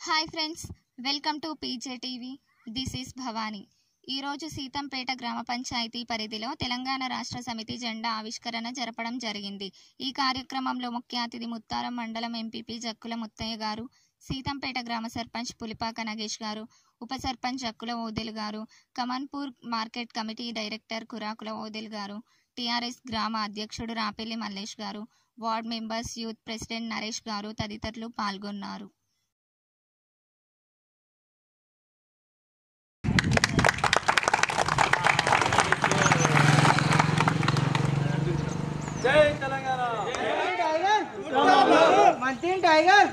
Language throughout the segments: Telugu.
hi friends welcome to PJ TV this is Bhavani ఈరోజు సీతంపేట గ్రామ పంచాయతీ పరిధిలో తెలంగాణ రాష్ట్ర సమితి జెండా ఆవిష్కరణ జరపడం జరిగింది ఈ కార్యక్రమంలో ముఖ్య అతిథి ముత్తారం మండలం ఎంపీపీ జక్కుల ముత్తయ్య గారు సీతంపేట గ్రామ సర్పంచ్ పులిపాక నగేష్ గారు ఉప సర్పంచ్ జక్కుల ఓదెల్ గారు Kamanpur market committee director Kurakula Odel గారు టీఆర్ఎస్ గ్రామ అధ్యక్షుడు రాపెల్లి మల్లేష్ గారు ward members youth president Naresh గారు తదితరులు పాల్గొన్నారు జై తెలంగాణ మంత్రి టైగర్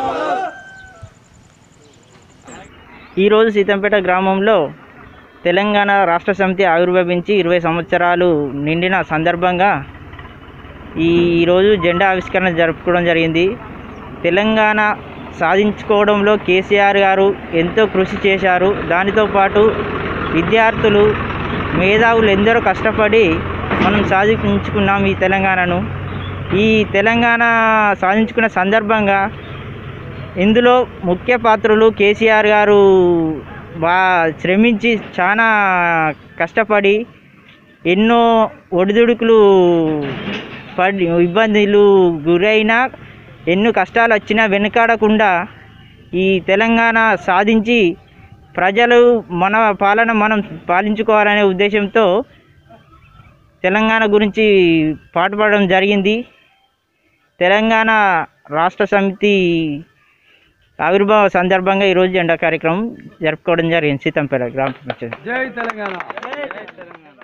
ఈరోజు సీతంపేట గ్రామంలో తెలంగాణ రాష్ట్ర సమితి ఆవిర్భవించి ఇరవై సంవత్సరాలు నిండిన సందర్భంగా ఈ ఈరోజు జెండా ఆవిష్కరణ జరుపుకోవడం జరిగింది తెలంగాణ సాధించుకోవడంలో కేసీఆర్ గారు ఎంతో కృషి చేశారు దానితో పాటు విద్యార్థులు మేధావులు ఎందరో కష్టపడి మనం సాధించుకున్నాం ఈ తెలంగాణను ఈ తెలంగాణ సాధించుకున్న సందర్భంగా ఇందులో ముఖ్య పాత్రలు కేసీఆర్ గారు బా శ్రమించి చాలా కష్టపడి ఎన్నో ఒడిదుడుకులు పడి ఇబ్బందులు గురైనా ఎన్నో కష్టాలు వచ్చినా వెనుకాడకుండా ఈ తెలంగాణ సాధించి ప్రజలు మన పాలన మనం పాలించుకోవాలనే ఉద్దేశంతో తెలంగాణ గురించి పాటుపడడం జరిగింది తెలంగాణ రాష్ట్ర సమితి ఆవిర్భావ సందర్భంగా ఈరోజు జెండా కార్యక్రమం జరుపుకోవడం జరిగింది సీతంపేట గ్రామ పంచాయతీ జై తెలంగాణ